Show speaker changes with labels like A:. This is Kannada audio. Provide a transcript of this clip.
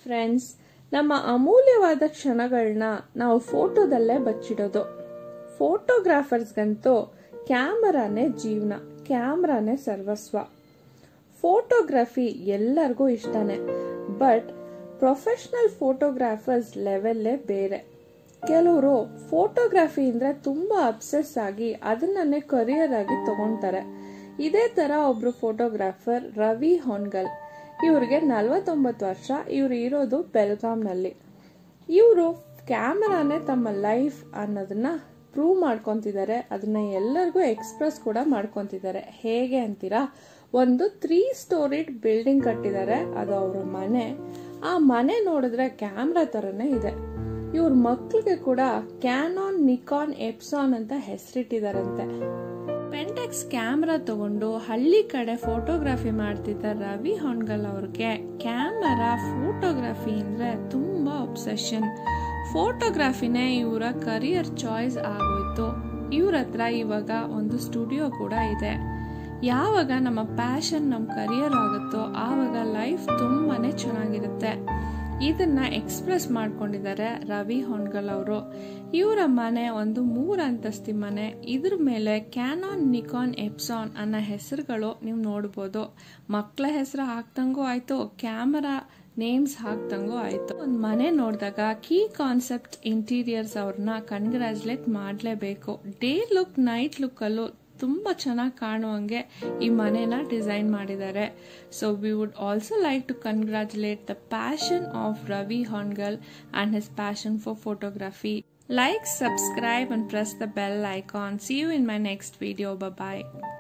A: ಫ್ರೆಂಡ್ಸ್ ನಮ್ಮ ಅಮೂಲ್ಯವಾದ ಕ್ಷಣಗಳನ್ನ ನಾವು ಫೋಟೋದಲ್ಲೇ ಬಚ್ಚಿಡೋದು ಫೋಟೋಗ್ರಾಫರ್ಸ್ಗಂತೂ ಕ್ಯಾಮರಾನೇ ಜೀವನ ಕ್ಯಾಮ್ರಾನೇ ಸರ್ವಸ್ವ ಫೋಟೋಗ್ರಫಿ ಎಲ್ಲರಿಗೂ ಇಷ್ಟನೇ ಬಟ್ ಪ್ರೊಫೆಷ್ನಲ್ ಫೋಟೋಗ್ರಾಫರ್ಸ್ ಲೆವೆಲ್ಲೇ ಬೇರೆ ಕೆಲವರು ಫೋಟೋಗ್ರಫಿ ಅಂದ್ರೆ ತುಂಬಾ ಅಬ್ಸೆಸ್ ಆಗಿ ಅದನ್ನೇ ಕರಿಯರ್ ಆಗಿ ತಗೊಂತಾರೆ ಇದೇ ತರ ಒಬ್ರು ಫೋಟೋಗ್ರಾಫರ್ ರವಿ ಹೊನ್ಗಲ್ ಇವ್ರಿಗೆ ನಲ್ವತ್ತೊಂಬತ್ತು ವರ್ಷ ಇವ್ರು ಇರೋದು ಬೆಲ್ಗಾಂನಲ್ಲಿ ಇವರು ಕ್ಯಾಮರಾನೇ ತಮ್ಮ ಲೈಫ್ ಅನ್ನೋದನ್ನ ಪ್ರೂವ್ ಮಾಡ್ಕೊತಿದ್ದಾರೆ ಅದನ್ನ ಎಲ್ಲರಿಗೂ ಎಕ್ಸ್ಪ್ರೆಸ್ ಕೂಡ ಮಾಡ್ಕೊತಿದ್ದಾರೆ ಹೇಗೆ ಅಂತೀರಾ ಒಂದು ತ್ರೀ ಸ್ಟೋರಿಡ್ ಬಿಲ್ಡಿಂಗ್ ಕಟ್ಟಿದ್ದಾರೆ ಅದು ಅವರ ಮನೆ ಆ ಮನೆ ನೋಡಿದ್ರೆ ಕ್ಯಾಮ್ರಾ ತರನೇ ಇದೆ ಇವ್ರ ಮಕ್ಳಿಗೆ ಕೂಡ ಕ್ಯಾನಾನ್ ನಿಕಾನ್ ಎಪ್ಸಾನ್ ಅಂತ ಹೆಸರಿಟ್ಟಿದಾರಂತೆ ಪೆಂಟೆಕ್ಸ್ ಕ್ಯಾಮ್ರಾ ತಗೊಂಡು ಹಳ್ಳಿ ಕಡೆ ಫೋಟೋಗ್ರಫಿ ಮಾಡ್ತಿದ್ದ ರವಿ ಹೊನ್ಗಲ್ ಅವ್ರಿಗೆ ಕ್ಯಾಮರಾ ಫೋಟೋಗ್ರಫಿ ಅಂದ್ರೆ ತುಂಬಾ ಒಬ್ಸೆಷನ್ ಫೋಟೋಗ್ರಫಿನೇ ಇವರ ಕರಿಯರ್ ಚಾಯ್ಸ್ ಆಗೋಯ್ತು ಇವ್ರ ಹತ್ರ ಇವಾಗ ಒಂದು ಸ್ಟುಡಿಯೋ ಕೂಡ ಇದೆ ಯಾವಾಗ ನಮ್ಮ ಪ್ಯಾಷನ್ ನಮ್ಮ ಕರಿಯರ್ ಆಗುತ್ತೋ ಆವಾಗ ಲೈಫ್ ತುಂಬಾನೇ ಚೆನ್ನಾಗಿರುತ್ತೆ ಇದನ್ನ ಎಕ್ಸ್ಪ್ರೆಸ್ ಮಾಡ್ಕೊಂಡಿದ್ದಾರೆ ರವಿ ಹೊನ್ಗಲ್ ಅವರು ಇವರ ಮನೆ ಒಂದು ಮೂರು ಅಂತಸ್ತಿ ಮನೆ ಇದ್ರ ಮೇಲೆ ಕ್ಯಾನಾನ್ ನಿಕಾನ್ ಎಪ್ಸಾನ್ ಅನ್ನೋ ಹೆಸರುಗಳು ನೀವು ನೋಡ್ಬೋದು ಮಕ್ಕಳ ಹೆಸರು ಹಾಕ್ದಂಗೂ ಆಯ್ತು ಕ್ಯಾಮರಾ ನೇಮ್ಸ್ ಹಾಕ್ದಂಗೂ ಆಯ್ತು ಒಂದು ಮನೆ ನೋಡಿದಾಗ ಕೀ ಕಾನ್ಸೆಪ್ಟ್ ಇಂಟೀರಿಯರ್ಸ್ ಅವ್ರನ್ನ ಕನ್ಗ್ರಾಜುಲೇಟ್ ಮಾಡಲೇಬೇಕು ಡೇ ಲುಕ್ ನೈಟ್ ಲುಕ್ಕಲ್ಲೂ ತುಂಬ ಚೆನ್ನಾಗಿ ಕಾಣುವಂಗೆ ಈ ಮನೇನ ಡಿಸೈನ್ ಮಾಡಿದ್ದಾರೆ so we would also like to congratulate the passion of Ravi Hangal and his passion for photography like subscribe and press the bell icon see you in my next video bye